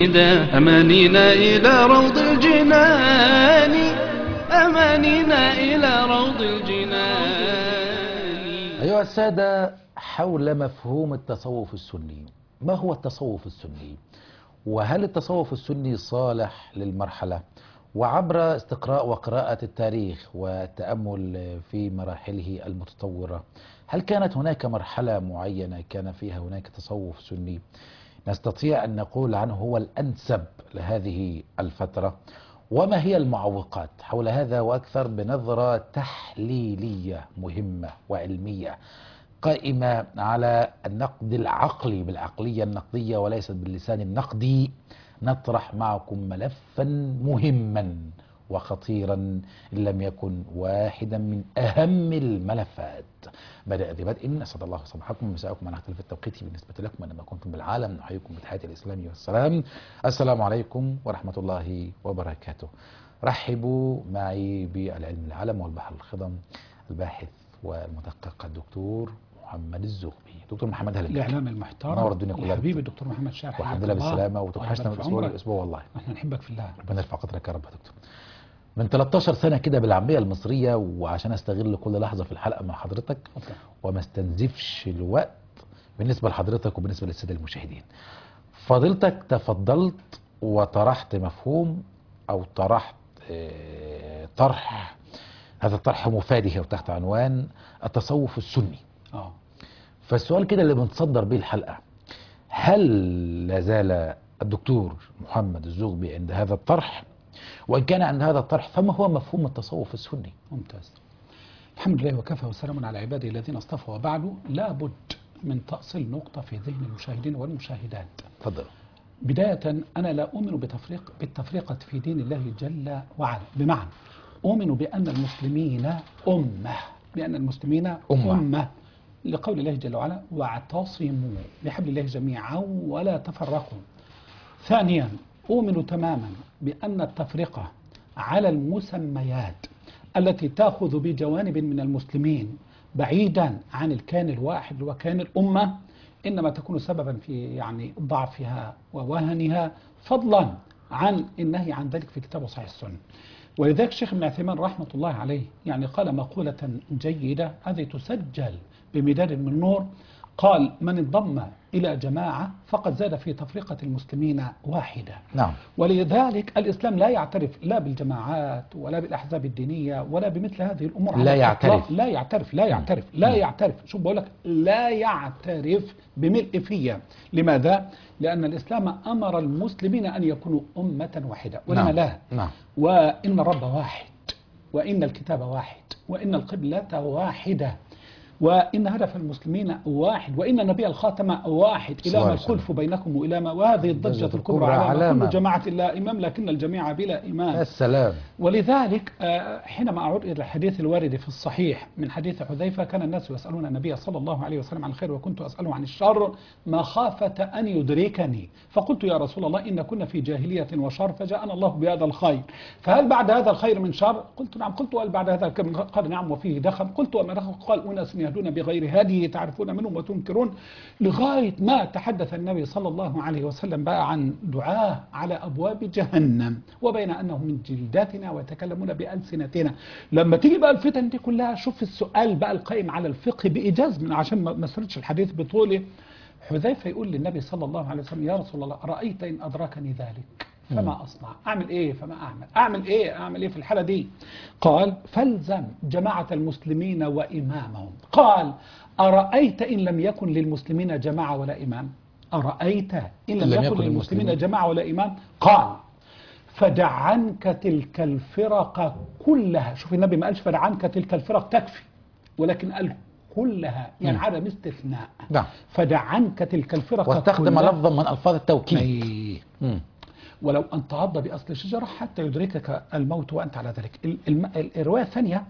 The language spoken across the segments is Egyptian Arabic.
أمانينا إلى روض الجنان أمانينا إلى روض الجنان أيها السادة حول مفهوم التصوف السني ما هو التصوف السني وهل التصوف السني صالح للمرحلة وعبر استقراء وقراءة التاريخ والتأمل في مراحله المتطورة هل كانت هناك مرحلة معينة كان فيها هناك تصوف سني نستطيع أن نقول عنه هو الأنسب لهذه الفترة وما هي المعوقات حول هذا وأكثر بنظرة تحليلية مهمة وعلمية قائمة على النقد العقلي بالعقلية النقدية وليست باللسان النقدي نطرح معكم ملفا مهما وخطيرا إن لم يكن واحدا من أهم الملفات بدأ ببدء أسعد الله صباحكم ومساءكم أن اختلف التوقيت بالنسبة لكم أنما كنتم بالعالم نحييكم بتحية الإسلام والسلام السلام عليكم ورحمة الله وبركاته رحبوا معي بالعلم العالم والبحر الخضم الباحث والمدقق الدكتور محمد الزغبي دكتور محمد هلا بك. الاعلام المحترم نور الدنيا كلها حبيبي الدكتور محمد شاعر والحمد لله بالسلامة وتوحشنا من الأسبوع للأسبوع والله احنا نحبك في الله ربنا يرفع قدرك يا رب يا دكتور من 13 سنة كده بالعامية المصرية وعشان استغل كل لحظة في الحلقة مع حضرتك اتفضل. وما استنزفش الوقت بالنسبة لحضرتك وبالنسبة للسادة المشاهدين فضلتك تفضلت وطرحت مفهوم أو طرحت آه، طرح هذا الطرح مفاده وتحت عنوان التصوف السني اه فالسؤال كده اللي بنتصدر بيه الحلقة هل لازال الدكتور محمد الزغبي عند هذا الطرح وإن كان عند هذا الطرح فما هو مفهوم التصوف السني ممتاز الحمد لله وكفى وسلام على عباده الذين اصطفى وبعد لابد من تأصيل نقطة في ذهن المشاهدين والمشاهدات تفضل بداية أنا لا أؤمن بتفريق بالتفرقة في دين الله جل وعلا بمعنى أؤمن بأن المسلمين أمة بأن المسلمين أمة. أمة, أمة لقول الله جل وعلا واعتصموا بحبل الله جميعا ولا تفرقوا ثانيا أؤمن تماما بأن التفرقة على المسميات التي تأخذ بجوانب من المسلمين بعيدا عن الكيان الواحد وكيان الأمة إنما تكون سببا في يعني ضعفها ووهنها فضلا عن النهي عن ذلك في كتاب صحيح السنة ولذلك الشيخ ابن عثيمين رحمة الله عليه يعني قال مقولة جيدة هذه تسجل بمداد من نور قال من انضم إلى جماعة فقد زاد في تفرقة المسلمين واحدة نعم ولذلك الإسلام لا يعترف لا بالجماعات ولا بالأحزاب الدينية ولا بمثل هذه الأمور لا على يعترف. الإطلاق. لا يعترف لا يعترف لا يعترف شوف بقول لك لا يعترف بملء فيا لماذا؟ لأن الإسلام أمر المسلمين أن يكونوا أمة واحدة ولما نعم. لا نعم وإن الرب واحد وإن الكتاب واحد وإن القبلة واحدة وإن هدف المسلمين واحد وإن النبي الخاتم واحد إلى صلى الله ما عليه وسلم. الخلف بينكم وإلى ما وهذه الضجة الضجة الكبرى الكبرى على ما علامة. كل جماعة لا إمام لكن الجميع بلا إمام السلام ولذلك آه، حينما أعود إلى الحديث الوارد في الصحيح من حديث حذيفة كان الناس يسألون النبي صلى الله عليه وسلم عن الخير وكنت أسأله عن الشر مخافة أن يدركني فقلت يا رسول الله إن كنا في جاهلية وشر فجاءنا الله بهذا الخير فهل بعد هذا الخير من شر قلت نعم قلت وهل بعد هذا الخير من شر؟ قال نعم وفيه دخل قلت وما دخل قال أناس يهدون بغير هدي تعرفون منهم وتنكرون لغاية ما تحدث النبي صلى الله عليه وسلم بقى عن دعاء على أبواب جهنم وبين أنهم من جلداتنا ويتكلمون بألسنتنا لما تيجي بقى الفتن دي كلها شوف السؤال بقى القائم على الفقه بإيجاز من عشان ما ما سردش الحديث بطوله حذيفة يقول للنبي صلى الله عليه وسلم يا رسول الله رأيت إن أدركني ذلك فما أصنع أعمل إيه فما أعمل أعمل إيه أعمل إيه في الحالة دي قال فالزم جماعة المسلمين وإمامهم قال أرأيت إن لم يكن للمسلمين جماعة ولا إمام أرأيت إن لم, يكن, للمسلمين للمسلمين جماعة ولا إمام قال فدع عنك تلك الفرق كلها شوف النبي ما قالش فدع عنك تلك الفرق تكفي ولكن قال كلها يعني مم. عدم استثناء نعم فدع عنك تلك الفرق واستخدم كلها لفظا من ألفاظ التوكيد أي. مم. ولو أن تعض بأصل الشجرة حتى يدركك الموت وأنت على ذلك ال- الم- ال- الرواية الثانية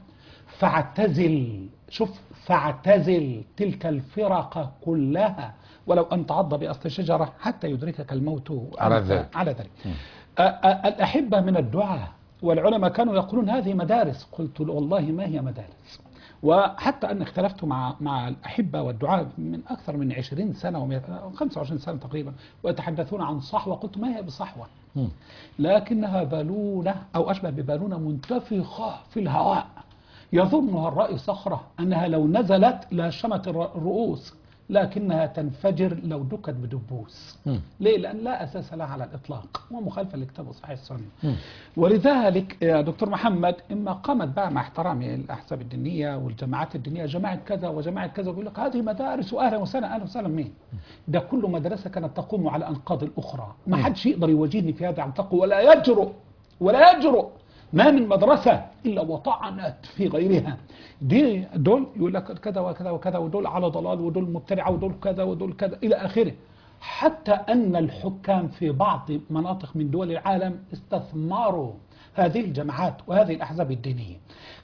فاعتزل شوف فاعتزل تلك الفرق كلها ولو أن تعض بأصل الشجرة حتى يدركك الموت وأنت على ذلك. على ذلك أ- أ- الأحبة من الدعاء والعلماء كانوا يقولون هذه مدارس قلت والله ما هي مدارس وحتى أن اختلفت مع مع الأحبة والدعاء من أكثر من 20 سنة و 25 سنة تقريبا ويتحدثون عن صحوة قلت ما هي بصحوة مم. لكنها بالونة أو أشبه ببالونة منتفخة في الهواء يظنها الرأي صخرة أنها لو نزلت لهشمت الر- الرؤوس لكنها تنفجر لو دكت بدبوس مم. ليه؟ لأن لا أساس لها على الإطلاق ومخالفة لكتاب صحيح السنة مم. ولذلك يا دكتور محمد إما قامت بقى مع احترامي الأحزاب الدينية والجماعات الدينية جماعة كذا وجماعة كذا بيقول لك هذه مدارس وأهلا وسهلا أهلا وسهلا مين؟ ده كل مدرسة كانت تقوم على أنقاض الأخرى ما حدش يقدر يواجهني في هذا عن تقوى ولا يجرؤ ولا يجرؤ ما من مدرسة إلا وطعنت في غيرها دي دول يقول لك كذا وكذا وكذا ودول على ضلال ودول مبتدعة ودول كذا ودول كذا إلى آخره حتى أن الحكام في بعض مناطق من دول العالم استثمروا هذه الجماعات وهذه الأحزاب الدينية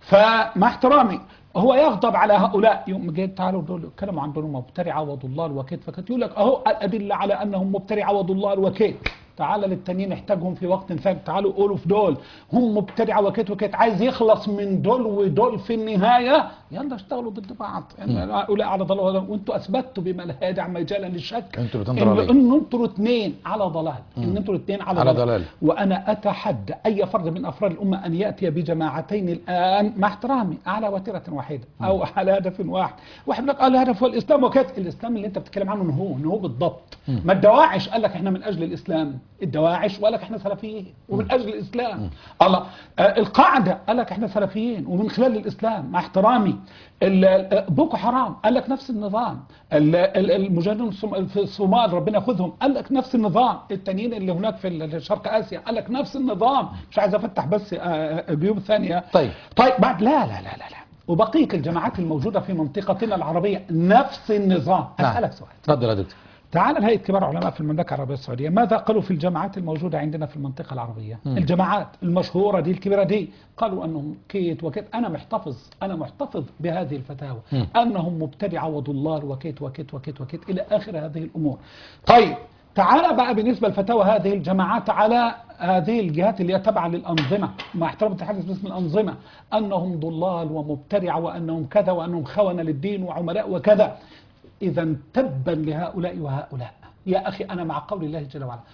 فمع احترامي هو يغضب على هؤلاء يوم جيت تعالوا دول اتكلموا عن دول مبتدعة وضلال وكيد فكنت يقول لك أهو الأدلة على أنهم مبتدعة وضلال وكيد تعال للتانيين احتاجهم في وقت ثاني تعالوا قولوا في دول هم مبتدعة وكيت وكيت عايز يخلص من دول ودول في النهاية يلا اشتغلوا ضد بعض يعني هؤلاء على ضلال وانتوا اثبتوا بما لا يدع مجالا للشك انتوا الاتنين إن- ضلالين. ان انتوا الاثنين على ضلال ان انتوا الاثنين على, على ضلال. ضلال. وانا اتحدى اي فرد من افراد الامه ان ياتي بجماعتين الان مع احترامي على وتيره واحده او على هدف واحد واحد يقول لك آه الهدف هو الاسلام وكذا الاسلام اللي انت بتتكلم عنه هو هو بالضبط ما الدواعش قال لك احنا من اجل الاسلام الدواعش وقال لك احنا سلفيين ومن اجل الاسلام الله آه القاعده قال لك احنا سلفيين ومن خلال الاسلام مع احترامي ال- ال- بوكو حرام قال لك نفس النظام ال- ال- المجاهدون الصوم- في الصومال ربنا ياخذهم قال لك نفس النظام التانيين اللي هناك في ال- شرق اسيا قال لك نفس النظام مش عايز افتح بس آه، آه، جيوب ثانيه طيب. طيب بعد لا لا لا لا لا وبقيه الجماعات الموجوده في منطقتنا العربيه نفس النظام نعم. اسالك سؤال تفضل يا دكتور تعال لهيئة كبار علماء في المملكة العربية السعودية ماذا قالوا في الجامعات الموجودة عندنا في المنطقة العربية مم. الجماعات المشهورة دي الكبيرة دي قالوا أنهم كيت وكيت أنا محتفظ أنا محتفظ بهذه الفتاوى مم. أنهم مبتدعة وضلال وكيت وكيت وكيت وكيت إلى آخر هذه الأمور طيب تعال بقى بالنسبة لفتاوى هذه الجماعات على هذه الجهات اللي هي تابعة للأنظمة مع احترام التحدث باسم الأنظمة أنهم ضلال ومبتدعة وأنهم كذا وأنهم خونة للدين وعملاء وكذا إذا تبا لهؤلاء وهؤلاء يا أخي أنا مع قول الله جل وعلا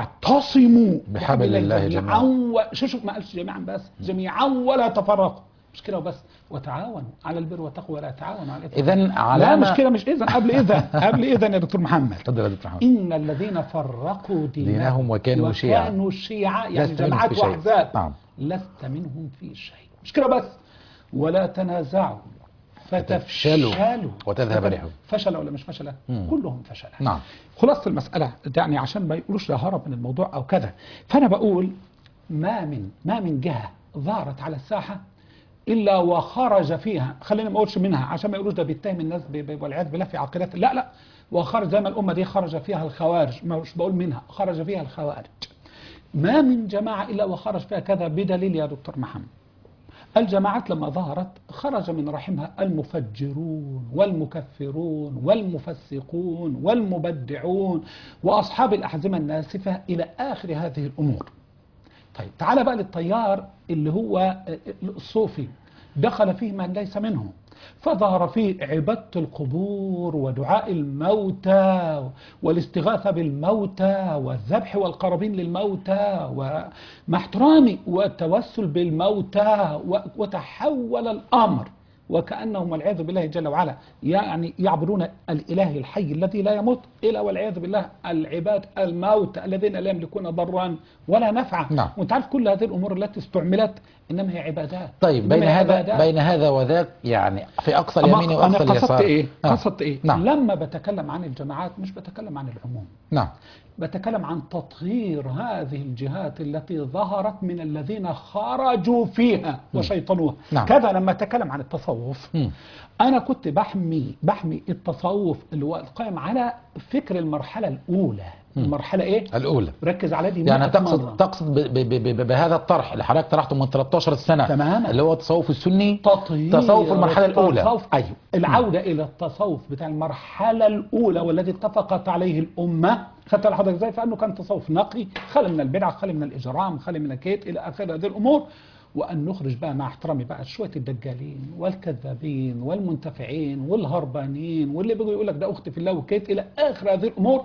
واعتصموا بحبل الله جميعا. و... شو شوف ما قالش جميعا بس جميعا ولا تفرقوا مش كده وبس وتعاونوا على البر والتقوى ولا تعاونوا على الإثم اذا لا علامه مش كده مش إذا قبل إذا قبل إذا يا دكتور محمد تفضل يا دكتور محمد إن الذين فرقوا دينهم, دينهم وكانوا شيعا. وكانوا شيعا يعني لست منهم جماعات في شيء. وأحزاب نعم. لست منهم في شيء مش كده بس ولا تنازعوا فتفشلوا فتفشلوا وتذهب فتف- ريحكم. فشل ولا مش فشل مم. كلهم فشل نعم خلاصة المسألة يعني عشان ما يقولوش ده هرب من الموضوع أو كذا فأنا بقول ما من ما من جهة ظهرت على الساحة إلا وخرج فيها خلينا ما أقولش منها عشان ما يقولوش ده بيتهم الناس ب- ب- والعياذ بالله في عقيدات لا لا وخرج زي ما الأمة دي خرج فيها الخوارج ما مش بقول منها خرج فيها الخوارج ما من جماعة إلا وخرج فيها كذا بدليل يا دكتور محمد الجماعات لما ظهرت خرج من رحمها المفجرون والمكفرون والمفسقون والمبدعون وأصحاب الأحزمة الناسفة إلى آخر هذه الأمور طيب تعال بقى للتيار اللي هو الصوفي دخل فيه من ليس منه فظهر فيه عبادة القبور ودعاء الموتى والاستغاثة بالموتى والذبح والقرابين للموتى ومع احترامي والتوسل بالموتى و- وتحول الأمر وكأنهم والعياذ بالله جل وعلا يعني يعبدون الإله الحي الذي لا يموت إلى والعياذ بالله العباد الموت الذين لا يملكون ضرا ولا نفعا نعم. وانت عارف كل هذه الأمور التي استعملت إنما هي عبادات طيب إنما بين هي هذا عبادات. بين هذا وذاك يعني في اقصى أما اليمين واقصى أنا قصدت اليسار إيه؟ آه. قصدت إيه؟ نعم لما بتكلم عن الجماعات مش بتكلم عن العموم نعم بتكلم عن تطهير هذه الجهات التي ظهرت من الذين خرجوا فيها وشيطنوها نعم. كذا لما أتكلم عن التصوف مم. أنا كنت بحمي بحمي التصوف اللي هو القائم على فكر المرحلة الأولى المرحلة إيه؟ الاولى ركز على دي يعني 100 تقصد مرة. تقصد ب ب ب ب بهذا الطرح اللي حضرتك طرحته من 13 سنه تماما. اللي هو التصوف السني تطهير تصوف المرحله الاولى التصوف أيوه العودة إلى التصوف بتاع المرحلة الأولى والذي اتفقت عليه الأمة خدت لحضرتك ازاي فانه كان تصوف نقي خالي من البدع خالي من الاجرام خالي من الكيت الى اخر هذه الامور وأن نخرج بقى مع احترامي بقى شوية الدجالين والكذابين والمنتفعين والهربانين واللي بيجوا يقول لك ده أختي في الله وكيت إلى آخر هذه الأمور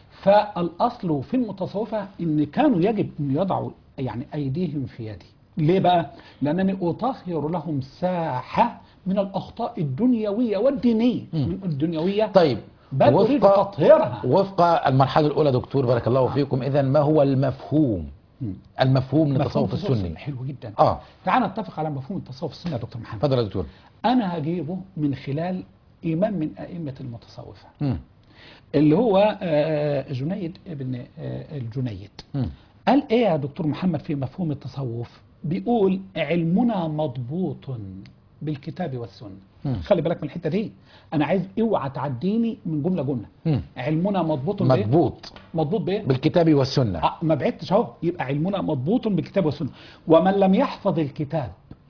فالأصل في المتصوفة إن كانوا يجب أن يضعوا يعني أيديهم في يدي ليه بقى؟ لأنني أطهر لهم ساحة من الأخطاء الدنيوية والدينية من الدنيوية طيب بل أريد تطهيرها وفق المرحلة الأولى دكتور بارك الله فيكم إذا ما هو المفهوم المفهوم من التصوف السني حلو جدا آه تعال نتفق على مفهوم التصوف السني يا دكتور محمد تفضل يا دكتور أنا هجيبه من خلال إمام من أئمة المتصوفة مم. اللي هو آه، جنيد ابن آه، الجنيد مم. قال ايه يا دكتور محمد في مفهوم التصوف بيقول علمنا مضبوط بالكتاب والسنه مم. خلي بالك من الحته دي انا عايز اوعى تعديني من جمله جمله مم. علمنا مضبوط بايه مضبوط مضبوط بايه بالكتاب والسنة آه، ما بعدتش اهو يبقى علمنا مضبوط بالكتاب والسنه ومن لم يحفظ الكتاب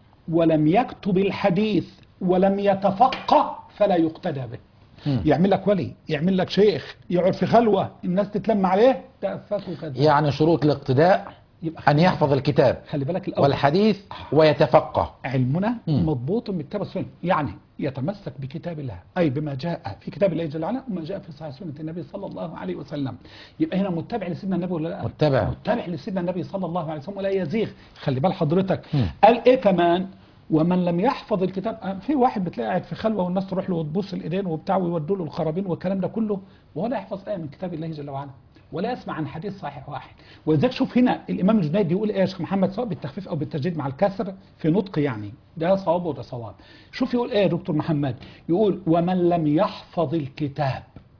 ولم يكتب الحديث ولم يتفقه فلا يقتدى به مم. يعمل لك ولي يعمل لك شيخ يقعد في خلوه الناس تتلم عليه تأفكوا كذا يعني شروط الاقتداء يبقى أن يحفظ الكتاب خلي بالك الاول والحديث ويتفقه علمنا مم. مضبوط من كتاب السنه يعني يتمسك بكتاب الله اي بما جاء في كتاب الله جل وعلا وما جاء في صحيح سنه النبي صلى الله عليه وسلم يبقى هنا متبع لسيدنا النبي ولا لا متبع. متبع لسيدنا النبي صلى الله عليه وسلم ولا يزيغ خلي بال حضرتك مم. قال ايه كمان ومن لم يحفظ الكتاب آه، في واحد بتلاقي قاعد في خلوه والناس تروح له وتبص الايدين وبتاع ويودوا له الخرابين والكلام ده كله ولا يحفظ ايه من كتاب الله جل وعلا ولا يسمع عن حديث صحيح واحد ولذلك شوف هنا الامام الجنيد يقول ايه يا شيخ محمد سواء بالتخفيف او بالتجديد مع الكسر في نطق يعني ده صواب وده صواب شوف يقول ايه يا دكتور محمد يقول ومن لم يحفظ الكتاب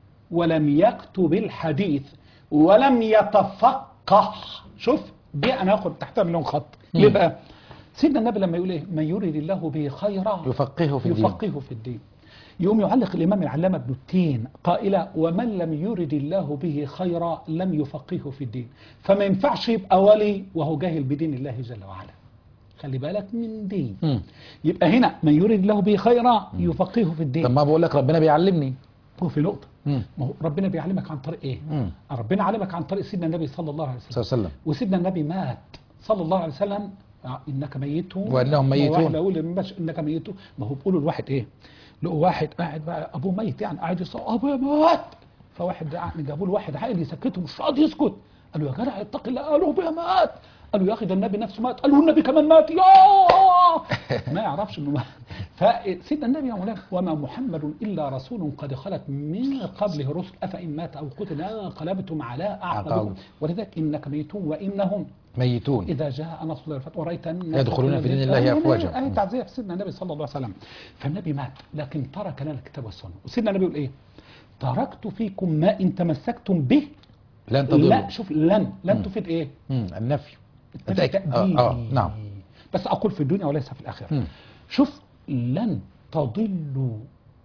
ولم يكتب الحديث ولم يتفقه شوف دي انا هاخد تحتها مليون خط ليه مم. بقى سيدنا النبي لما يقول ايه من يريد الله به خيرا يفقهه في الدين يفقهه في الدين يوم يعلق الإمام العلامة ابن التين قائلا ومن لم يرد الله به خيرا لم يفقهه في الدين فما ينفعش يبقى ولي وهو جاهل بدين الله جل وعلا خلي بالك من دي مم. يبقى هنا من يرد الله به خيرا يفقهه في طب الدين ما بقول لك ربنا بيعلمني هو في نقطة مم. ما هو ربنا بيعلمك عن طريق ايه مم. ربنا علمك عن طريق سيدنا النبي صلى الله عليه صلى وسلم الله عليه وسلم وسيدنا النبي مات صلى الله عليه وسلم آه، انك ميت وأنهم ميتون. واحد اقول مش انك ميت ما هو بيقولوا الواحد ايه لقوا واحد قاعد بقى ابوه ميت يعني قاعد يصوت ابويا مات فواحد قاعد جابوا له واحد عاقل يسكته مش راضي يسكت قال له يا جدع اتق الله قالوا ابويا مات قال له يا اخي ده النبي نفسه مات قال له النبي كمان مات يا ما يعرفش انه مات فسيدنا النبي يا مولانا وما محمد الا رسول قد خلت من قبله رسل افان مات او قتل انقلبتم على اعقابكم أعقابكم. ولذلك انك ميتون وانهم ميتون إذا جاء نصر الله والفتح ورأيت الناس يدخلون في دين الله آه، أفواجا. آه، تعزية في سيدنا النبي صلى الله عليه وسلم فالنبي مات لكن ترك لنا الكتاب والسنة وسيدنا النبي يقول إيه تركت فيكم ما إن تمسكتم به لن تضلوا لا شوف لن لن مم. تفيد إيه مم. النفي التأكيد. التأكيد. آه. آه. نعم بس أقول في الدنيا وليس في الآخرة مم. شوف لن تضلوا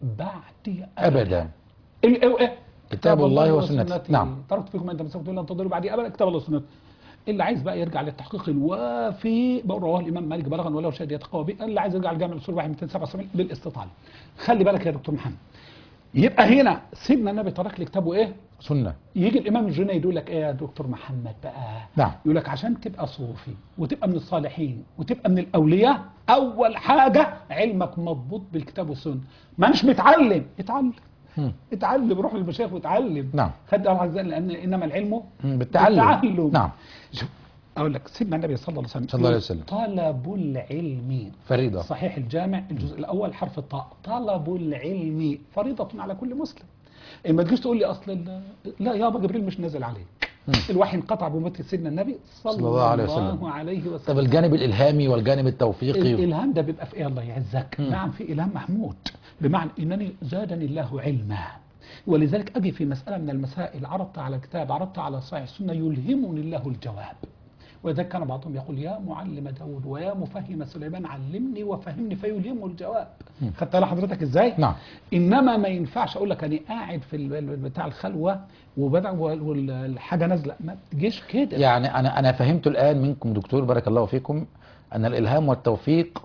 بعدي أبدا إيه إيه إيه؟ كتاب الله وسنته. نعم. تركت فيكم ما انت مسكتم لن تضلوا بعدي ابدا كتاب الله وسنته اللي عايز بقى يرجع للتحقيق الوافي بقول رواه الامام مالك بلغا ولو شهد يتقوى به اللي عايز يرجع لجامع الاصول 1 277 للاستطاله خلي بالك يا دكتور محمد يبقى هنا سيدنا النبي ترك لي كتابه ايه سنة يجي الامام الجنيد يقول لك ايه يا دكتور محمد بقى نعم. يقول لك عشان تبقى صوفي وتبقى من الصالحين وتبقى من الاولياء اول حاجه علمك مضبوط بالكتاب والسنه ما مش متعلم اتعلم مم. اتعلم روح للمشايخ واتعلم نعم. خد بالك ازاي لان انما العلم مم. بالتعلم. بالتعلم نعم. شوف اقول لك سيدنا النبي صلى الله عليه وسلم صلى الله عليه وسلم. طلب العلم فريضة صحيح الجامع الجزء الاول حرف الطاء طلب العلم فريضه على كل مسلم إيه ما تجيش تقول لي اصل ال- لا يابا جبريل مش نازل عليك الوحي انقطع بموت سيدنا النبي صلى, صلى الله عليه وسلم. الله عليه وسلم طب الجانب الإلهامي والجانب التوفيقي الالهام ده بيبقى في ايه الله يعزك مم. نعم في الهام محمود بمعنى انني زادني الله علما ولذلك اجي في مساله من المسائل عرضت على كتاب عرضت على صحيح السنه يلهمني الله الجواب ولذلك كان بعضهم يقول يا معلم داود ويا مفهم سليمان علمني وفهمني فيلهمه الجواب خدت بالك حضرتك ازاي نعم. انما ما ينفعش اقول لك انا قاعد في ال- ال- بتاع الخلوه وبدع وال- والحاجه نازله ما تجيش كده يعني أنا أنا فهمت الآن منكم دكتور بارك الله فيكم أن الإلهام والتوفيق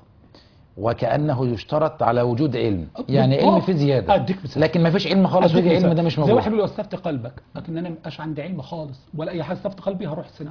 وكأنه يشترط على وجود علم يعني علم في زيادة أديك مثال. لكن ما فيش علم خالص أديك ويجي علم مثال. ده مش زي موجود واحد بيقول استفتي قلبك لكن انا مبقاش عندي علم خالص ولا اي حاجه استفتي قلبي هروح السينما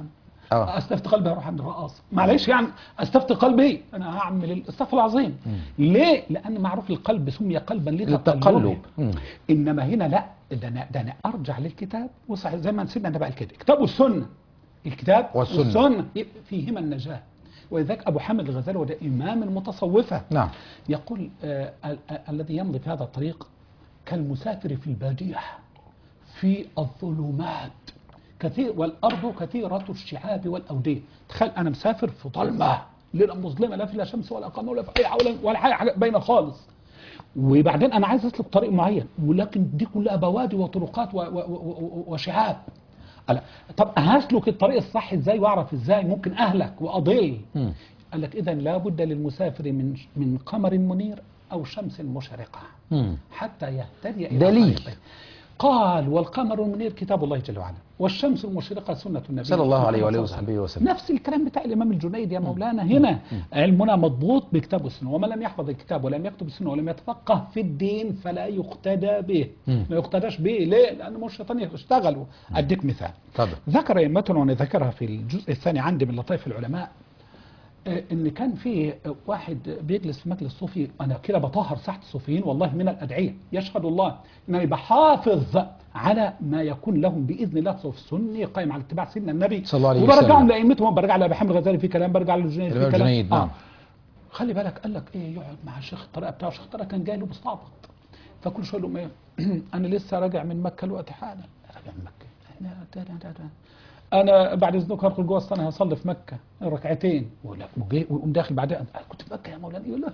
آه. استفتي قلبي هروح عند الرقاصه معلش يعني استفتي قلبي انا هعمل الاستغفر العظيم ليه لان معروف القلب سمي قلبا للتقلب. لتقلبه مم. انما هنا لا ده انا ده انا ارجع للكتاب وصحيح زي ما سيدنا النبي قال كده الكتاب والسنه الكتاب والسنة. والسنه يبقى فيهما النجاه ولذلك ابو حامد الغزالي وده امام المتصوفه نعم يقول آه ال- ال- الذي يمضي في هذا الطريق كالمسافر في البادية في الظلمات كثير والأرض كثيرة الشعاب والأودية تخيل أنا مسافر في ظلمة ليلة مظلمة لا فيها شمس ولا قمر ولا في حاجة ولا ولا حاجة حاجة باينة خالص وبعدين أنا عايز أسلك طريق معين ولكن دي كلها بوادي وطرقات و- و- و- و- وشعاب قال طب هسلك الطريق الصح ازاي واعرف ازاي ممكن اهلك واضل مم. قال لك اذا لابد للمسافر من من قمر منير او شمس مشرقه مم. حتى يهتدي الى دليل. طريقه. قال والقمر المنير كتاب الله جل وعلا والشمس المشرقه سنه النبي صلى الله عليه محمد وآله صلى الله وصحبه عليه وسلم. نفس الكلام بتاع الامام الجنيد يا مولانا هنا علمنا مضبوط بكتاب والسنه ومن لم يحفظ الكتاب ولم يكتب السنه ولم يتفقه في الدين فلا يقتدى به مم. ما يقتداش به ليه لان مش الشيطان يشتغلوا اديك مثال تفضل ذكر أئمة وأنا ذكرها في الجزء الثاني عندي من لطائف العلماء آه، ان كان في واحد بيجلس في مجلس صوفي انا كده بطهر ساحه الصوفيين والله من الادعيه يشهد الله انني بحافظ على ما يكون لهم باذن الله صوف سني قائم على اتباع سيدنا النبي صلى الله عليه وبرجعهم وسلم. لائمتهم برجع لابي حامد الغزالي في كلام برجع للجنيد في الإمام كلام الجنيد، نعم. خلي بالك قال لك ايه يقعد مع الشيخ الطريقه بتاعه الشيخ الطريقه كان جاي له مستعبط فكل شويه يقول لهم ايه انا لسه راجع من مكه الوقت حالا راجع من مكه لا- لا- لا- لا- لا. انا بعد اذنك هدخل جوه الصلاه هصلي في مكه ركعتين ولا وجاي ويقوم داخل بعدها أنا كنت في مكه يا مولانا يقول له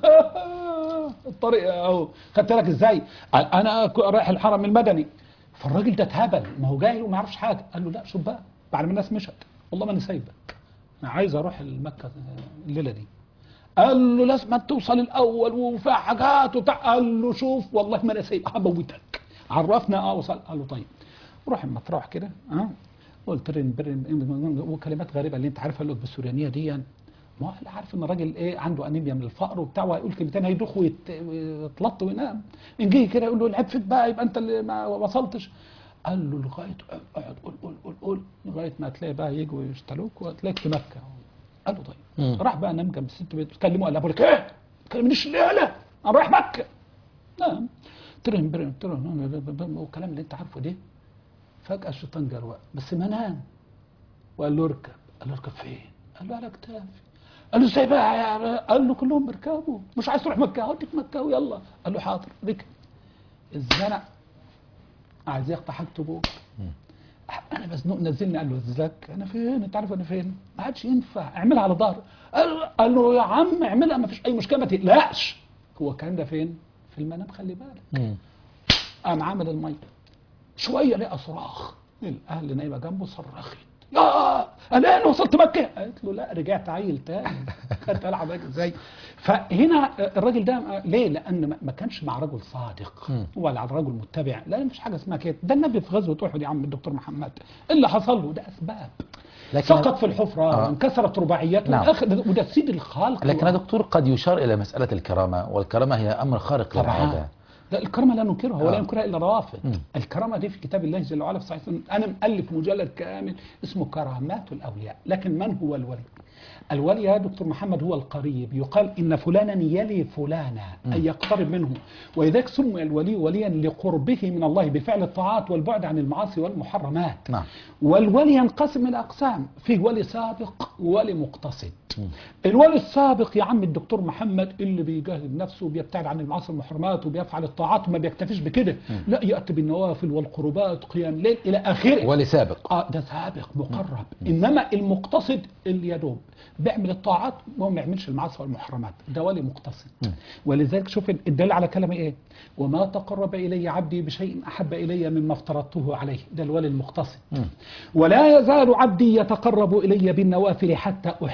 الطريق اهو خدت بالك ازاي؟ قال انا ك- رايح الحرم المدني فالراجل ده اتهبل ما هو جاي وما يعرفش حاجه قال له لا شوف بقى بعد ما الناس مشت والله ما انا سايبك انا عايز اروح المكه الليله دي قال له لازم توصل الاول وفيها حاجات وبتاع قال له شوف والله ما انا سايب هموتك عرفنا اه وصل قال له طيب روح اما تروح كده اه قلت رن برن وكلمات غريبه اللي انت عارفها اللي بالسوريانيه دي ما هو اللي عارف ان الراجل ايه عنده انيميا من الفقر وبتاع وهيقول كلمتين هيدوخ ويت- ويتلط وينام ان جه كده يقول له العيب فيك بقى يبقى انت اللي ما وصلتش قال له لغايه اقعد قول قول قول قول لغايه ما تلاقي بقى يجوا يشتروك وتلاقيك في مكه قال له طيب مم. راح بقى نام جنب الست بيت بتكلمه قال لها بقول لك ايه؟ ما تكلمنيش ليه لا انا رايح مكه نعم ترهم برهم ترهم والكلام اللي انت عارفه ده فجاه الشيطان جه رواق بس ما نام وقال له اركب قال له اركب فين؟ قال له على كتافي قال له ازاي بقى يا- قال له كلهم بيركبوا مش عايز تروح مكه هوديك مكه ويلا قال له حاضر ركب الزنق عايز يقطع حاجته ابوك انا مزنوق نزلني قال له ازيك انا فين انت عارف انا فين ما عادش ينفع اعملها على ظهر قال, قال له يا عم اعملها ما فيش اي مشكله ما تقلقش هو الكلام ده فين في المنام خلي بالك مم. قام عامل الميه شويه لقى صراخ الاهل نايمه جنبه صرخت يا انا انا وصلت مكه قالت له لا رجعت عيل تاني خدت العب ازاي فهنا الراجل ده ليه لان ما- ما كانش مع رجل صادق مم. ولا على رجل متبع لا مفيش حاجه اسمها كده ده النبي في غزوه احد يا عم الدكتور محمد اللي حصل له ده اسباب لكن- سقط في الحفره آه. وانكسرت رباعياته نعم. والآخر- وده سيد الخلق لكن يا دكتور قد يشار إلى مسألة الكرامة والكرامة هي أمر خارق للعادة طبعا لا الكرامه لا ننكرها ولا آه. ينكرها الا روافض مم. الكرامه دي في كتاب الله جل وعلا في صحيح السنة. انا مؤلف مجلد كامل اسمه كرامات الاولياء لكن من هو الولي الولي يا دكتور محمد هو القريب يقال ان فلانا يلي فلانا اي يقترب منه ولذلك سمي الولي وليا لقربه من الله بفعل الطاعات والبعد عن المعاصي والمحرمات نعم والولي ينقسم الى اقسام في ولي سابق وولي مقتصد الولي السابق يا عم الدكتور محمد اللي بيجاهد نفسه وبيبتعد عن المعاصي والمحرمات وبيفعل الطاعات وما بيكتفيش بكده لا ياتي بالنوافل والقربات قيام ليل الى اخره ولسابق اه ده سابق مقرب انما المقتصد اللي يدوب بيعمل الطاعات وما بيعملش المعاصي والمحرمات ده ولي مقتصد ولذلك شوف الدليل على كلامي ايه وما تقرب الي عبدي بشيء احب الي مما افترضته عليه ده الولي المقتصد ولا يزال عبدي يتقرب الي بالنوافل حتى احبه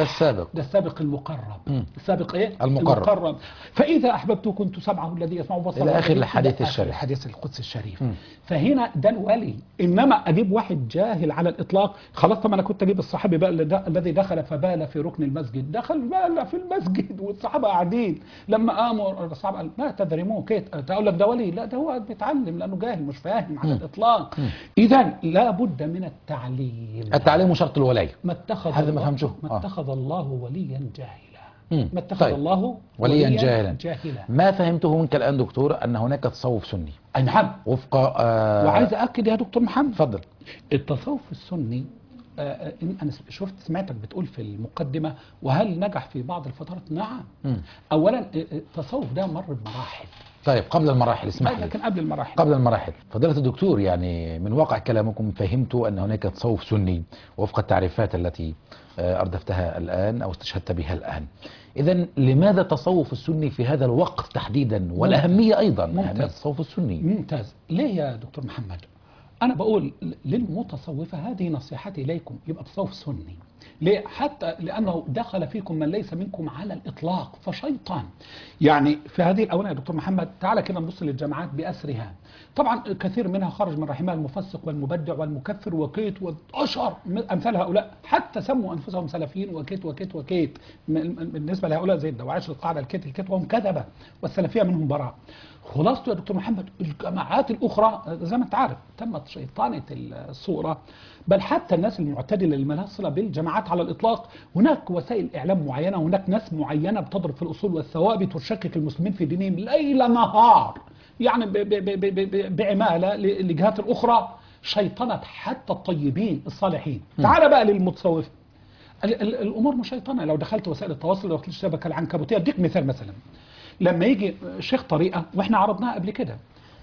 ده السابق ده السابق المقرب مم. السابق ايه المقرب. المقرب فاذا احببت كنت سمعه الذي يسمع بصره إلى آخر الذي- الحديث إلى آخر الشريف. الحديث القدسي الشريف مم. فهنا ده الولي انما اجيب واحد جاهل على الاطلاق خلاص طب انا كنت اجيب الصحابي بقى اللي د- الذي دخل فبال في ركن المسجد دخل بال في المسجد والصحابه قاعدين لما قاموا الصحابه قال لا تدرموه كيف تقول لك ده ولي لا ده هو بيتعلم لانه جاهل مش فاهم على مم. الاطلاق اذا لابد من التعليم التعليم شرط الولاية ما اتخذ هذا ما الله- فهمته. ما آه. اتخذ الله وليا جاهلا مم. ما اتخذ طيب. الله وليا جاهلا جاهلا ما فهمته منك الآن دكتور أن هناك تصوف سني أي نعم وفق آه وعايز أأكد يا دكتور محمد تفضل التصوف السني آه، آه، إن أنا شفت سمعتك بتقول في المقدمة وهل نجح في بعض الفترات؟ نعم مم. أولا آه، آه، التصوف ده مر بمراحل طيب قبل المراحل اسمح لي لكن قبل المراحل قبل المراحل فضيلة الدكتور يعني من واقع كلامكم فهمت أن هناك تصوف سني وفق التعريفات التي آه، أردفتها الآن أو استشهدت بها الآن إذا لماذا التصوف السني في هذا الوقت تحديدا والأهمية أيضا ممتاز. أهمية التصوف السني ممتاز ليه يا دكتور محمد انا بقول للمتصوفه هذه نصيحتي اليكم يبقى تصوف سني ليه حتى لانه دخل فيكم من ليس منكم على الاطلاق فشيطان يعني في هذه الاونه يا دكتور محمد تعالى كده نبص للجماعات باسرها طبعا كثير منها خرج من رحمها المفسق والمبدع والمكفر وكيت والاشهر من امثال هؤلاء حتى سموا انفسهم سلفيين وكيت وكيت وكيت م- م- بالنسبه لهؤلاء زي الدواعش القاعده الكيت الكيت وهم كذبه والسلفيه منهم براء خلاصته يا دكتور محمد الجماعات الاخرى زي ما انت عارف تمت شيطانه الصوره بل حتى الناس المعتدله اللي مالهاش صله بالجماعات على الاطلاق هناك وسائل اعلام معينه هناك ناس معينه بتضرب في الاصول والثوابت وتشكك المسلمين في دينهم ليل نهار يعني ب- ب- ب- ب- ب- بعماله ل- لجهات الاخرى شيطنت حتى الطيبين الصالحين تعال بقى للمتصوف ال- ال- الامور مش شيطنه لو دخلت وسائل التواصل لو دخلت الشبكه العنكبوتيه اديك مثال مثلا لما يجي شيخ طريقه واحنا عرضناها قبل كده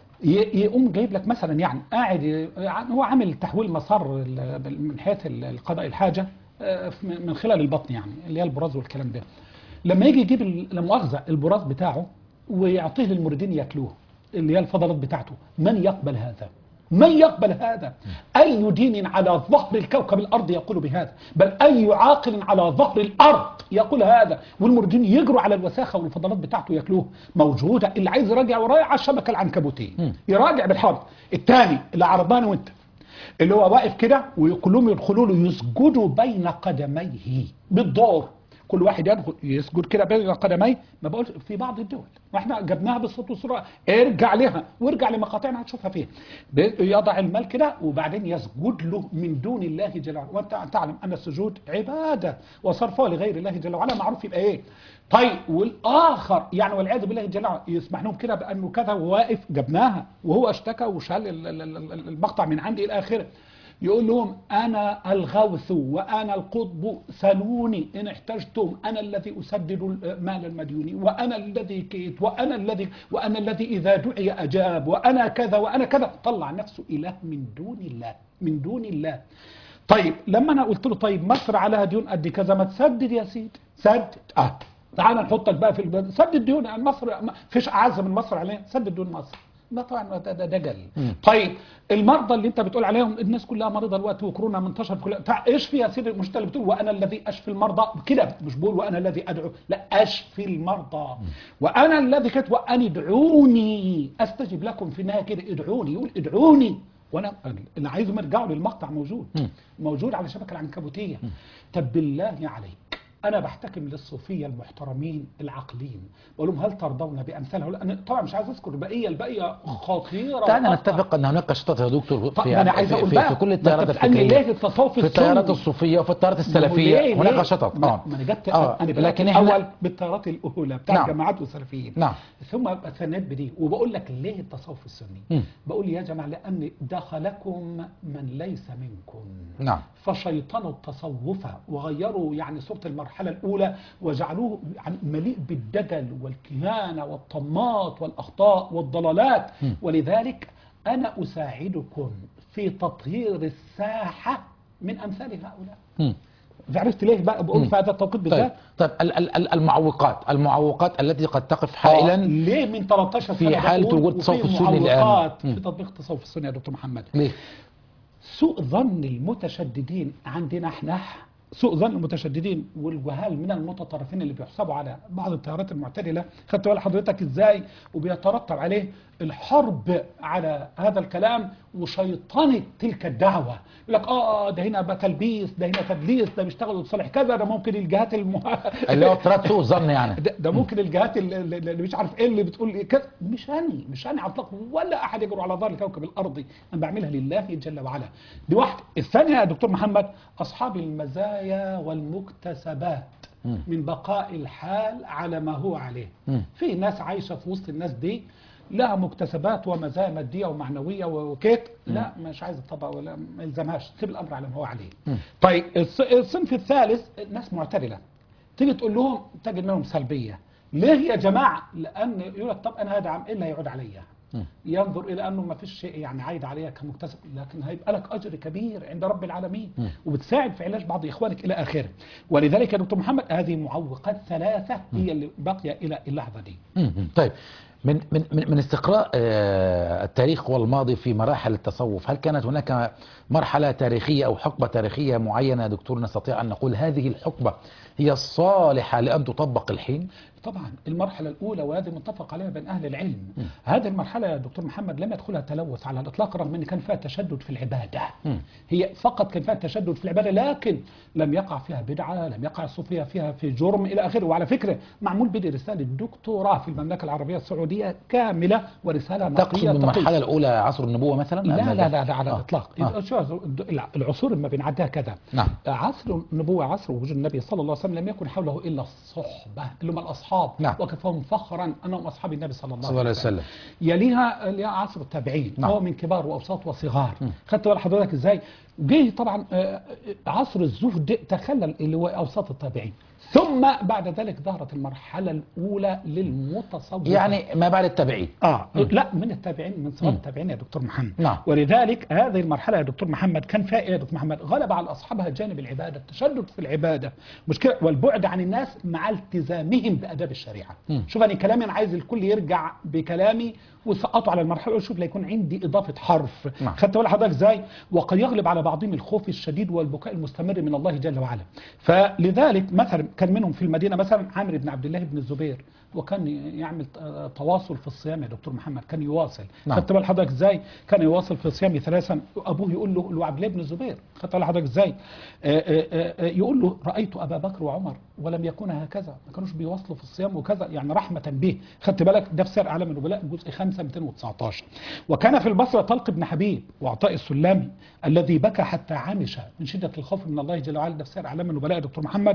ي- يقوم جايب لك مثلا يعني قاعد ي- هو عامل تحويل مسار ال- من حيث ال- القضاء الحاجه آه، في- من خلال البطن يعني اللي هي البراز والكلام ده لما يجي يجيب ال- لا مؤاخذه البراز بتاعه ويعطيه للمريدين ياكلوه اللي هي الفضلات بتاعته من يقبل هذا من يقبل هذا أي دين على ظهر الكوكب الأرض يقول بهذا بل أي عاقل على ظهر الأرض يقول هذا والمريدين يجروا على الوساخة والفضلات بتاعته ياكلوه موجودة اللي عايز يراجع ورايا على الشبكة العنكبوتية يراجع بالحرب الثاني اللي عرضاني وانت اللي هو واقف كده وكلهم يدخلوا له يسجدوا بين قدميه بالدور كل واحد يدخل يسجد كده بين قدميه ما بقولش في بعض الدول واحنا جبناها بالصوت والصوره ارجع لها وارجع لمقاطعنا هتشوفها فيها ب- يضع المال كده وبعدين يسجد له من دون الله جل وعلا وانت تعلم ان السجود عباده وصرفها لغير الله جل وعلا معروف يبقى ايه طيب والاخر يعني والعياذ بالله جل وعلا يسمح لهم كده بانه كذا وواقف جبناها وهو اشتكى وشال ال- ال- ال- ال- المقطع من عندي الى اخره يقول لهم أنا الغوث وأنا القطب سلوني إن احتجتم أنا الذي أسدد مال المديون وأنا الذي كيت وأنا الذي وأنا الذي إذا دعي أجاب وأنا كذا وأنا كذا طلع نفسه إله من دون الله من دون الله طيب لما أنا قلت له طيب مصر عليها ديون قد كذا ما تسدد يا سيدي سدد أه تعال نحطك بقى في البلد سدد ديون يعني مصر ما فيش أعز من مصر عليها سدد ديون مصر ما طبعا ده ده دجل طيب المرضى اللي انت بتقول عليهم الناس كلها مريضه الوقت وكورونا منتشر كلها تع... اشفي يا سيدي مش انت اللي بتقول وانا الذي اشفي المرضى كده مش بقول وانا الذي ادعو لا اشفي المرضى وانا الذي كنت وان ادعوني استجب لكم في النهايه كده ادعوني يقول ادعوني وانا اللي عايزهم يرجعوا للمقطع موجود موجود على الشبكه العنكبوتيه طب بالله عليك انا بحتكم للصوفيه المحترمين العاقلين بقول لهم هل ترضون بامثال هؤلاء أنا طبعا مش عايز اذكر البقيه البقيه خطيره دعنا وخطر. نتفق أن هناك شطط يا دكتور طب في, ما انا عايز في, اقول في, بقى في كل ما التيارات أنت بتسألني ليه الفكرية التصوف في التيارات السني؟ الصوفية وفي التيارات ليه- السلفية ليه؟ هناك شطط ما اه ما انا جبت آه. انا بدأت لكن الاول احنا بالتيارات الاولى بتاع نعم. الجماعات والسلفيين نعم ثم ثنيت بدي وبقول لك ليه التصوف السني مم. بقول يا جماعه لان دخلكم من ليس منكم نعم فشيطنوا التصوف وغيروا يعني صورة المرحلة الأولى وجعلوه يعني مليء بالدجل والكهانة والطماط والأخطاء والضلالات م. ولذلك أنا أساعدكم في تطهير الساحة من أمثال هؤلاء مم. عرفت ليه بقى بقول م. في هذا التوقيت طيب بالذات طيب ال- ال- ال- المعوقات المعوقات التي قد تقف آه، حائلا ليه من 13 في سنة حالة بقول وجود وفي تصوف السني الآن. معوقات م. في تطبيق التصوف السني يا دكتور محمد ليه سوء ظن المتشددين عندنا احنا سوء ظن المتشددين والجهال من المتطرفين اللي بيحسبوا على بعض التيارات المعتدله خدت بال حضرتك ازاي وبيترتب عليه الحرب على هذا الكلام وشيطنه تلك الدعوه يقول لك اه آه، ده هنا بقى تلبيس ده هنا تدليس ده بيشتغلوا لصالح كذا ده ممكن الجهات المه... اللي هو افتراض سوء ظن يعني ده, ده ممكن الجهات اللي, اللي مش عارف ايه اللي بتقول إيه كذا مش انا مش انا على الاطلاق ولا احد يجرؤ على ظهر الكوكب الارضي انا بعملها لله جل وعلا دي واحده الثانيه يا دكتور محمد اصحاب المزايا والمكتسبات مم. من بقاء الحال على ما هو عليه مم. في ناس عايشه في وسط الناس دي لها مكتسبات ومزايا ماديه ومعنويه وكيت لا مش عايز تطبق ولا ما يلزمهاش سيب الامر على ما هو عليه مم. طيب الص- الصنف الثالث ناس معتدله تيجي تقول لهم تجد منهم سلبيه ليه يا جماعه لان يقول لك طب انا هدعم ايه اللي هيعود عليا مم. ينظر الى انه ما فيش شيء يعني عايد عليها كمكتسب لكن هيبقى لك اجر كبير عند رب العالمين مم. وبتساعد في علاج بعض اخوانك الى اخره ولذلك يا دكتور محمد هذه معوقات ثلاثه هي اللي باقيه الى اللحظه دي مم. طيب من من من من استقراء آه، التاريخ والماضي في مراحل التصوف هل كانت هناك مرحلة تاريخية أو حقبة تاريخية معينة يا دكتور نستطيع أن نقول هذه الحقبة هي الصالحة لأن تطبق الحين طبعا المرحلة الأولى وهذه متفق عليها بين أهل العلم هذه المرحلة يا دكتور محمد لم يدخلها تلوث على الإطلاق رغم أن كان فيها تشدد في العبادة مم. هي فقط كان فيها تشدد في العبادة لكن لم يقع فيها بدعة لم يقع الصوفية فيها في جرم إلى آخره وعلى فكرة معمول بدي رسالة دكتوراه في المملكة العربية السعودية كاملة ورسالة تقصد نقية المرحلة تقي. الأولى عصر النبوة مثلا لا أم لا لا, لا على آه. الإطلاق آه. شو العصور ما بنعدها كذا نعم عصر النبوة عصر وجود النبي صلى الله عليه وسلم لم يكن حوله إلا الصحبة اللي هم الأصحاب نعم. وكفاهم فخرا أنهم أصحاب النبي صلى الله, صلى الله عليه وسلم يليها يليها عصر التابعين نعم. هو من كبار وأوساط وصغار مم. خدت بال حضرتك إزاي جه طبعا آه، عصر الزهد تخلل اللي هو أوساط التابعين ثم بعد ذلك ظهرت المرحلة الأولى للمتصوف يعني ما بعد التابعين اه لا من التابعين من صغار مم. التابعين يا دكتور محمد نعم. ولذلك هذه المرحله يا دكتور محمد كان فيها ايه يا دكتور محمد غلب على اصحابها جانب العباده التشدد في العباده مشكله والبعد عن الناس مع التزامهم باداب الشريعه مم. شوف انا كلامي انا عايز الكل يرجع بكلامي وسقطوا على المرحله وشوف لا يكون عندي اضافه حرف نعم. خدت بالك حضرتك ازاي وقد يغلب على بعضهم الخوف الشديد والبكاء المستمر من الله جل وعلا فلذلك مثلا كان منهم في المدينه مثلا عامر بن عبد الله بن الزبير وكان يعمل آه، تواصل في الصيام يا دكتور محمد كان يواصل نعم. خدت بال حضرتك ازاي كان يواصل في الصيام ثلاثا ابوه يقول له اللي هو عبد الله بن الزبير خدت بال حضرتك ازاي آه، آه، آه، يقول له رايت ابا بكر وعمر ولم يكونا هكذا ما كانوش بيواصلوا في الصيام وكذا يعني رحمه به خدت بالك ده في سير اعلام النبلاء جزء 5 219 وكان في البصره طلق بن حبيب وعطاء السلامي الذي بكى حتى عمش من شده الخوف من الله جل وعلا ده في سير اعلام النبلاء يا دكتور محمد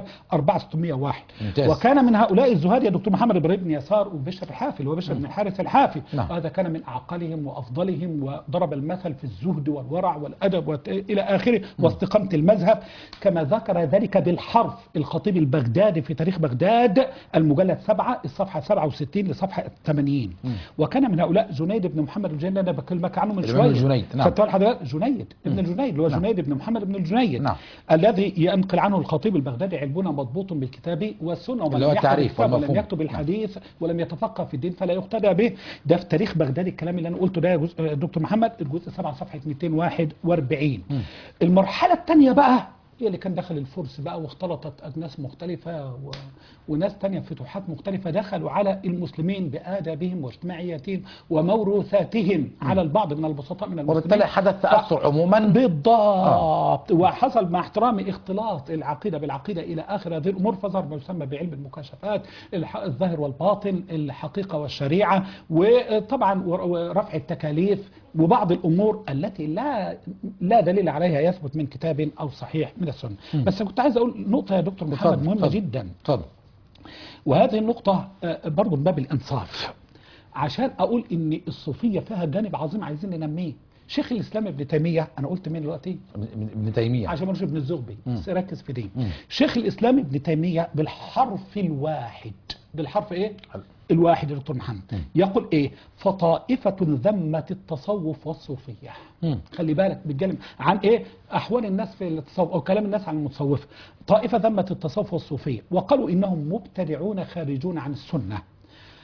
4601 ممتاز. وكان من هؤلاء الزهاد يا دكتور محمد ابراهيم بن يسار وبشر الحافي وبشر بن الحارث الحافي نعم. وهذا كان من اعقلهم وافضلهم وضرب المثل في الزهد والورع والادب وت- الى اخره واستقامه المذهب كما ذكر ذلك بالحرف الخطيب البغدادي في تاريخ بغداد المجلد 7 الصفحه 67 لصفحه 80 وكان من هؤلاء جنيد بن محمد الجنيد انا بكلمك عنه من الإمام شويه الجنيد، نعم. خدت بال حضرتك جنيد ابن الجنيد اللي هو نعم. جنيد بن محمد بن الجنيد نعم. الذي ينقل عنه الخطيب البغدادي علمنا مضبوط بالكتاب والسنه ومن اللي هو لم يحفظ التعريف الكتاب ولم والمفهوم. يكتب الحديث ولم يتفقه في الدين فلا يقتدى به ده في تاريخ بغداد الكلام اللي انا قلته ده يا جزء آه، دكتور محمد الجزء 7 صفحه 241 المرحله الثانيه بقى هي اللي كان دخل الفرس بقى واختلطت أجناس مختلفة و... وناس تانية فتوحات مختلفة دخلوا على المسلمين بآدابهم واجتماعياتهم وموروثاتهم على البعض من البسطاء من المسلمين وبالتالي حدث تأثر عموما بالضبط وحصل مع احترامي اختلاط العقيده بالعقيده الى اخر هذه الامور فظهر ما يسمى بعلم المكاشفات الح- الظاهر والباطن الحقيقه والشريعه وطبعا ور- ورفع التكاليف وبعض الامور التي لا لا دليل عليها يثبت من كتاب او صحيح من السنه بس كنت عايز اقول نقطه يا دكتور محمد اتفضل، مهمه اتفضل. جدا اتفضل وهذه النقطة آه، برضو من باب الإنصاف عشان أقول إن الصوفية فيها جانب عظيم عايزين ننميه شيخ الإسلام ابن تيمية أنا قلت مين دلوقتي ابن ابن تيمية عشان ما نقولش ابن الزغبي بس ركز في دي مم. شيخ الإسلام ابن تيمية بالحرف الواحد بالحرف إيه؟ الواحد يا دكتور محمد يقول إيه فطائفة ذمت التصوف والصوفية مم. خلي بالك بيتكلم عن ايه احوال الناس في التصوف او كلام الناس عن المتصوفه طائفه ذمت التصوف والصوفيه وقالوا انهم مبتدعون خارجون عن السنه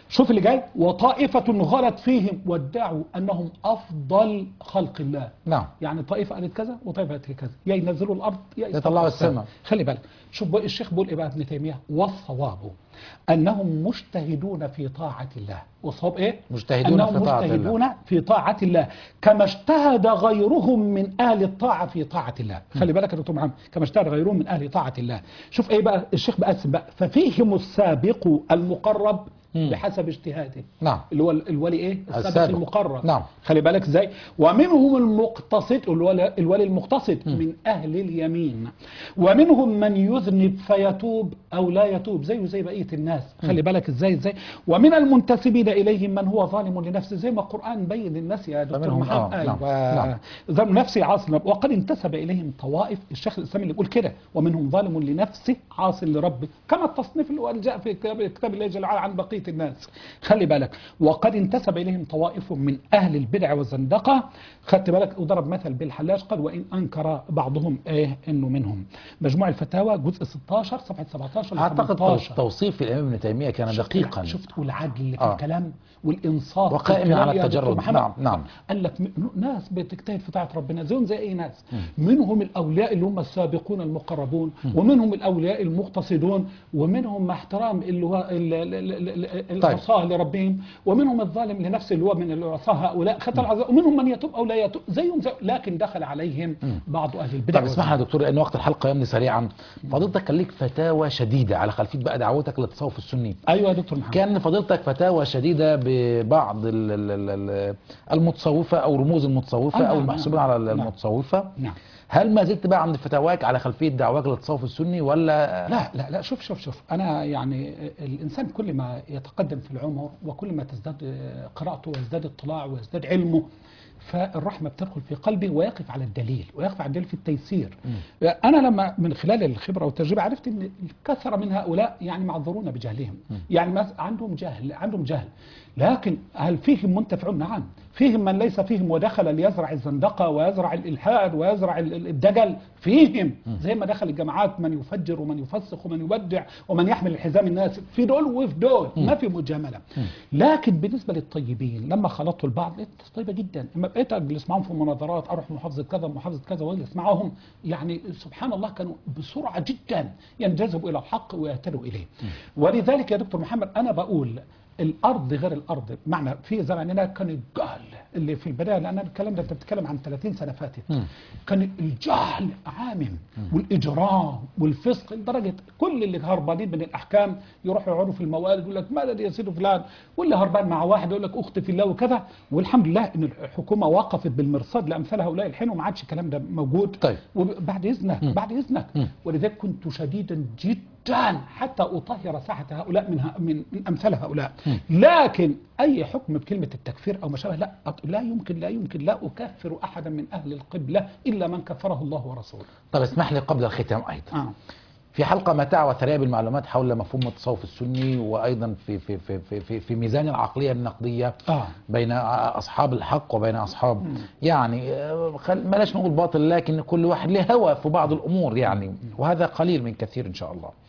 شوف اللي جاي وطائفة غلت فيهم وادعوا أنهم أفضل خلق الله نعم يعني طائفة قالت كذا وطائفة قالت كذا يا ينزلوا الأرض يا يطلعوا السماء. خلي بالك شوف بقى الشيخ بيقول إيه بقى ابن تيمية والصواب أنهم مجتهدون في طاعة الله والصواب إيه؟ مجتهدون أنهم في طاعة الله. مجتهدون في طاعة الله كما اجتهد غيرهم من أهل الطاعة في طاعة الله خلي بالك يا دكتور محمد كما اجتهد غيرهم من أهل طاعة الله شوف إيه بقى الشيخ بقسم بقى ففيهم السابق المقرب مم. بحسب اجتهاده نعم اللي هو الولي ايه السابق السابق. المقرب نعم. خلي بالك ازاي ومنهم المقتصد الولي, الولي المقتصد من اهل اليمين ومنهم من يذنب فيتوب او لا يتوب زيه زي بقيه الناس خلي بالك ازاي ازاي ومن المنتسبين اليهم من هو ظالم لنفسه زي ما القران بين الناس يا دكتور فمنهم- محمد آه، نعم، ايوه نعم. ظلم نفسي عاص لرب- وقد انتسب اليهم طوائف الشيخ الاسلامي اللي بيقول كده ومنهم ظالم لنفسه عاص لربه كما التصنيف اللي هو جاء في كتاب كتاب الله جل وعلا عن بقيه الناس خلي بالك وقد انتسب اليهم طوائف من اهل البدع والزندقه خدت بالك وضرب مثل بالحلاج قال وان انكر بعضهم ايه انه منهم مجموع الفتاوى جزء 16 صفحه 17 ل اعتقد 18 توصيف الامام ابن تيميه كان شفت- دقيقا شفت والعدل اللي في آه. الكلام والانصاف وقائم في الكلام على يا دكتور التجرد. محمد. نعم، نعم. قال لك م- ناس بتجتهد في طاعه ربنا زيهم زي اي ناس منهم الاولياء اللي هم السابقون المقربون ومنهم الاولياء المقتصدون ومنهم مع احترام اللي هو ال- ال- ال- ال- العصاه لربهم ومنهم الظالم لنفسه اللي هو من العصاه هؤلاء خطر العذاب ومنهم من يتوب او لا يتوب زيهم زي لكن دخل عليهم بعض اهل البدع طب اسمح لي يا دكتور لان وقت الحلقه يمضي سريعا فضيلتك كان ليك فتاوى شديده على خلفيه بقى دعوتك للتصوف السني ايوه يا دكتور محمد كان فضيلتك فتاوى شديده ببعض ال- ال- ال- ال- المتصوفه او رموز المتصوفه آه، او نعم، المحسوبين نعم. على نعم. المتصوفه نعم هل ما زلت بقى عند فتاواك على خلفيه دعواك للتصوف السني ولا لا لا لا شوف شوف شوف انا يعني الانسان كل ما يتقدم في العمر وكل ما تزداد قراءته ويزداد اطلاعه ويزداد علمه فالرحمه بتدخل في قلبه ويقف على الدليل ويقف على الدليل في التيسير انا لما من خلال الخبره والتجربه عرفت ان الكثره من هؤلاء يعني معذورون بجهلهم يعني ما عندهم جهل عندهم جهل لكن هل فيهم منتفعون نعم فيهم من ليس فيهم ودخل ليزرع الزندقه ويزرع الالحاد ويزرع ال- ال- الدجل فيهم زي ما دخل الجماعات من يفجر ومن يفسق ومن يبدع ومن يحمل الحزام الناس في دول وفي دول ما في مجامله لكن بالنسبه للطيبين لما خلطوا البعض لقيت ناس طيبه جدا لما بقيت اجلس معاهم في مناظرات اروح محافظه كذا محافظه كذا واجلس معاهم يعني سبحان الله كانوا بسرعه جدا ينجذبوا الى الحق ويهتدوا اليه ولذلك يا دكتور محمد انا بقول الارض غير الارض معنى في زماننا كان الجهل اللي في البدايه لان الكلام ده انت بتتكلم عن 30 سنه فاتت كان الجهل عامم والاجرام والفسق لدرجه كل اللي هربانين من الاحكام يروحوا يقعدوا في الموالد يقول لك مالد يا سيدي فلان واللي هربان مع واحد يقول لك اختي في الله وكذا والحمد لله ان الحكومه وقفت بالمرصاد لامثال هؤلاء الحين وما عادش الكلام ده موجود طيب. وبعد اذنك بعد اذنك ولذلك كنت شديدا جدا حتى اطهر ساحه هؤلاء من من من امثال هؤلاء لكن اي حكم بكلمه التكفير او ما شابه لا لا يمكن لا يمكن لا اكفر احدا من اهل القبله الا من كفره الله ورسوله طب اسمح لي قبل الختام ايضا آه. في حلقة متاع وثرية بالمعلومات حول مفهوم التصوف السني وأيضا في في في في في, في ميزان العقلية النقدية آه. بين أصحاب الحق وبين أصحاب يعني آه، خل- بلاش نقول باطل لكن كل واحد له هوى في بعض الأمور يعني وهذا قليل من كثير إن شاء الله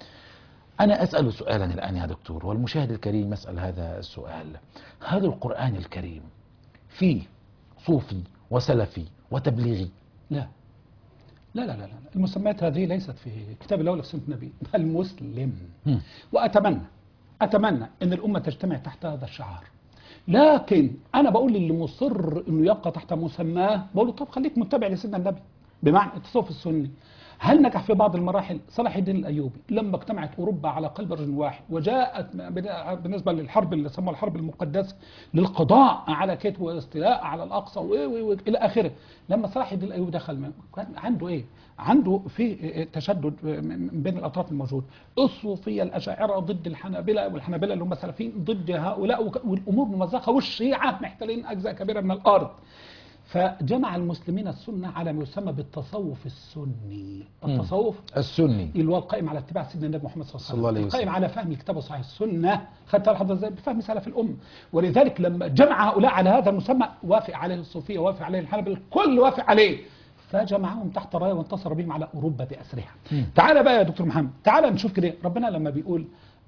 أنا أسأل سؤالا الآن يا دكتور والمشاهد الكريم يسأل هذا السؤال هذا القرآن الكريم فيه صوفي وسلفي وتبليغي لا لا لا لا لا المسميات هذه ليست في كتاب الله ولا في سنة النبي المسلم مم. وأتمنى أتمنى أن الأمة تجتمع تحت هذا الشعار لكن أنا بقول للي مصر أنه يبقى تحت مسماه بقول له طب خليك متبع لسيدنا النبي بمعنى التصوف السني هل نجح في بعض المراحل صلاح الدين الايوبي لما اجتمعت اوروبا على قلب رجل واحد وجاءت بالنسبه للحرب اللي سموها الحرب المقدسه للقضاء على كيت والاستيلاء على الاقصى و- و- و- الى اخره لما صلاح الدين الايوبي دخل ما- كان عنده ايه؟ عنده في تشدد من بين الاطراف الموجود الصوفيه الاشاعره ضد الحنابله والحنابله اللي هم سلفيين ضد هؤلاء وك- والامور ممزقه والشيعه محتلين اجزاء كبيره من الارض فجمع المسلمين السنه على ما يسمى بالتصوف السني التصوف السني اللي هو القائم على اتباع سيدنا النبي محمد صلى صلى الله الله عليه عليه وسلم وسلم. القائم على فهم الكتاب وصحيح السنه خدت الحضر ازاي بفهم سلف الامه ولذلك لما جمع هؤلاء على هذا المسمى وافق عليه الصوفيه وافق عليه الحنبل الكل وافق عليه فجمعهم تحت رايه وانتصر بهم على اوروبا باسرها تعال بقى يا دكتور محمد تعال نشوف كده ربنا لما بيقول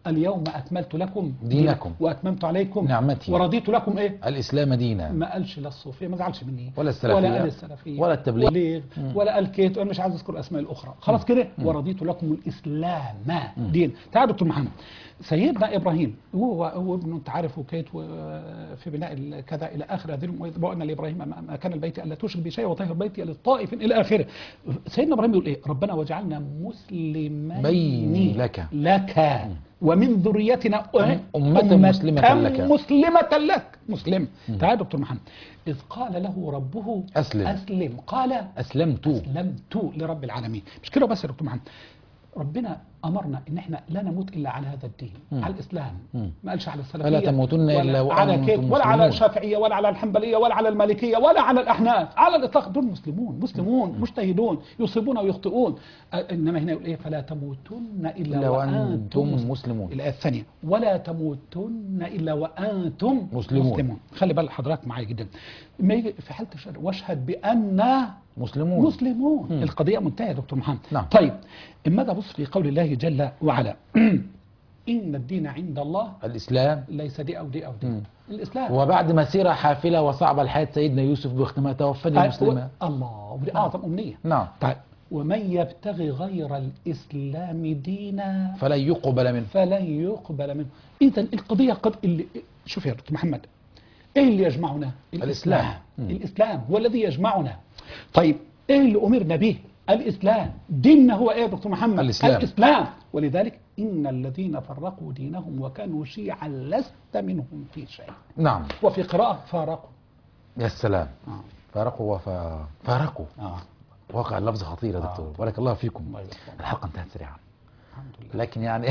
اليوم أكملت لكم دينكم. وأتممت عليكم نعمتي. ورضيت لكم إيه الإسلام دينا ما قالش لا الصوفية ما زعلش مني ولا السلفية. ولا قال السلفية ولا التبليغ. ولا, ولا قال كيت أنا مش عايز أذكر الأسماء الأخرى خلاص كده ورضيت لكم الإسلام دين تعال دكتور محمد سيدنا إبراهيم هو هو ابنه أنت عارف وكيت و- في بناء ال- كذا إلى آخر هذه الأمور وأن لإبراهيم ما- ما كان البيت ألا تشرك بشيء وطهر بيتي للطائف إلى آخره سيدنا إبراهيم يقول إيه ربنا وجعلنا مسلمين بين لك. لك ومن ذريتنا أمة مسلمة لك. مسلمة لك مسلم تعال دكتور محمد إذ قال له ربه أسلم. أسلم قال أسلمت أسلمت لرب العالمين مش كده بس يا دكتور محمد ربنا أمرنا إن إحنا لا نموت إلا على هذا الدين على الإسلام ما قالش على السلفية فلا تموتن إلا ولا على وأنتم كيف ولا على مسلمون. الشافعية ولا على الحنبلية ولا على المالكية ولا على الأحناف على الإطلاق دول مسلمون مسلمون مجتهدون يصيبون ويخطئون أ- إنما هنا يقول إيه فلا تموتن إلا, إلا وأنتم وأنتم مسلمون مسلمون الآية الثانية ولا تموتن إلا وأنتم مسلمون. مسلمون خلي بال حضرتك معايا جدا ما يجي في حالة الشهادة واشهد بأن مسلمون مسلمون القضية منتهية يا دكتور محمد نعم. طيب ماذا بص في قول الله جل وعلا إن الدين عند الله الإسلام ليس دي أو دي أو دي الإسلام وبعد مسيرة حافلة وصعبة الحياة سيدنا يوسف باختما توفني آه، مسلما و- الله ودي أعظم أمنية نعم طيب ومن يبتغي غير الإسلام دينا فلن يقبل منه فلن يقبل منه إذا القضية قد اللي شوف يا دكتور محمد إيه اللي يجمعنا الإسلام. مم. الإسلام هو الذي يجمعنا طيب إيه اللي أمرنا به الإسلام ديننا هو إيه يا دكتور محمد الإسلام. الإسلام ولذلك إن الذين فرقوا دينهم وكانوا شيعا لست منهم في شيء نعم وفي قراءة فارقوا يا سلام آه. فارقوا وف... فارقوا آه. واقع اللفظ خطير يا دكتور بارك الله فيكم الله يبارك. الحلقة انتهت سريعا الحمد لله لكن يعني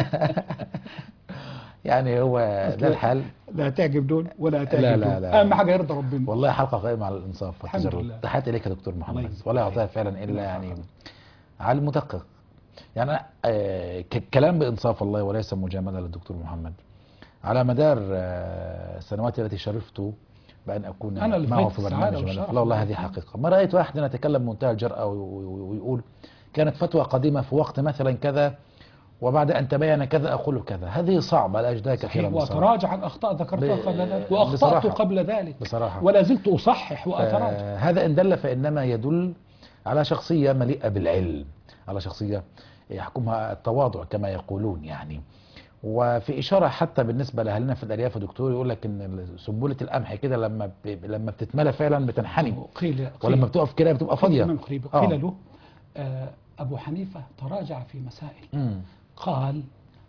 يعني هو ده الحال لا تعجب دول ولا تعجب لا، دول لا، لا. أهم حاجة يرضى ربنا والله حلقة قائمة على الإنصاف الحمد والتجرد لله. تحياتي إليك يا دكتور محمد يجزيك ولا خير. يعطيها فعلا إلا الله يعني يحفظك. على المدقق يعني أنا، آه، ك- كلام بإنصاف الله وليس مجاملة للدكتور محمد على مدار آه، السنوات التي شرفت بأن أكون أنا اللي معه فايت في السعادة برنامج والشرف. ملف. لا والله هذه حقيقة ما رأيت واحد يتكلم بمنتهى الجرأة وي- وي- ويقول كانت فتوى قديمة في وقت مثلا كذا وبعد أن تبين كذا أقول كذا هذه صعبة لا أجدها كثيرا صحيح بصراحة. وأتراجع عن أخطاء ذكرتها ب- قبل ذلك بصراحة. وأخطأت قبل ذلك بصراحة. ولا زلت أصحح وأتراجع آه، هذا إن دل فإنما يدل على شخصية مليئة بالعلم على شخصية يحكمها التواضع كما يقولون يعني وفي إشارة حتى بالنسبة لأهلنا في الأرياف يا دكتور يقول لك إن سنبلة القمح كده لما ب... لما بتتملى فعلا بتنحني قيل قيل ولما بتقف كده بتبقى قيل فاضية الإمام قريب آه. قيل له آه، أبو حنيفة تراجع في مسائل مم. قال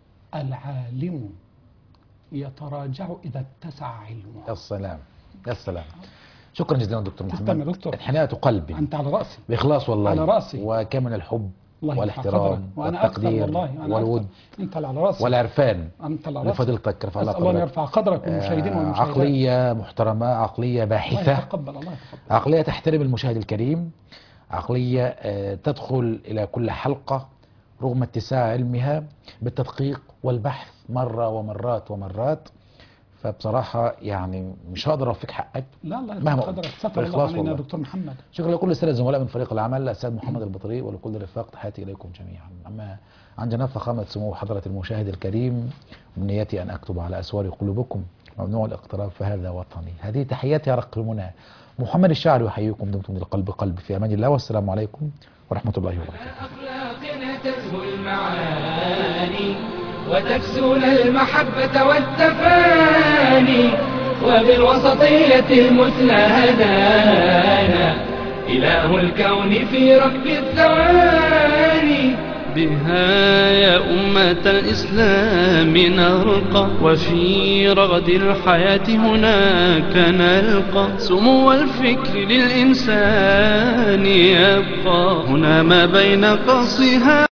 العالم يتراجع إذا اتسع علمه يا السلام يا السلام شكرا جزيلا دكتور محمد تسلم يا دكتور. انحناءة قلبي أنت على رأسي بإخلاص والله على رأسي. وكامل الحب الله يرفع قدرك. والاحترام وأنا أكثر والتقدير والله أنا والود أكثر. أنت اللي على رأسي والعرفان أنت اللي على رأسي لفضيلتك رفع الله أسأل الله أن قدرك يرفع قدرك والمشاهدين آه، والمشاهدات عقلية محترمة عقلية الله باحثة يتقبل الله يتقبل عقلية تحترم المشاهد الكريم عقلية آه، تدخل إلى كل حلقة رغم اتساع علمها بالتدقيق والبحث مرة ومرات ومرات فبصراحة يعني مش هقدر أوفيك حقك لا الله مهما يرفع قلت. قدرك ستر الله بإخلاص علينا يا والله. دكتور محمد شكرا لكل السادة الزملاء من فريق العمل الأستاذ محمد البطري ولكل الرفاق تحياتي إليكم جميعا أما عن جناب فخامة سمو حضرة المشاهد الكريم أمنيتي أن أكتب على أسوار قلوبكم ممنوع الاقتراب فهذا وطني هذه تحياتي رق المنى محمد الشاعر يحييكم دمتم للقلب قلب في أمان الله والسلام عليكم ورحمة الله وبركاته أخلاقنا تزهو المعاني وتكسون المحبة والتفاني وبالوسطية المثلى هدانا إله الكون في ركب الثواني بها يا أمة الإسلام نرقى وفي رغد الحياة هناك نلقى سمو الفكر للإنسان يبقى هنا ما بين قصها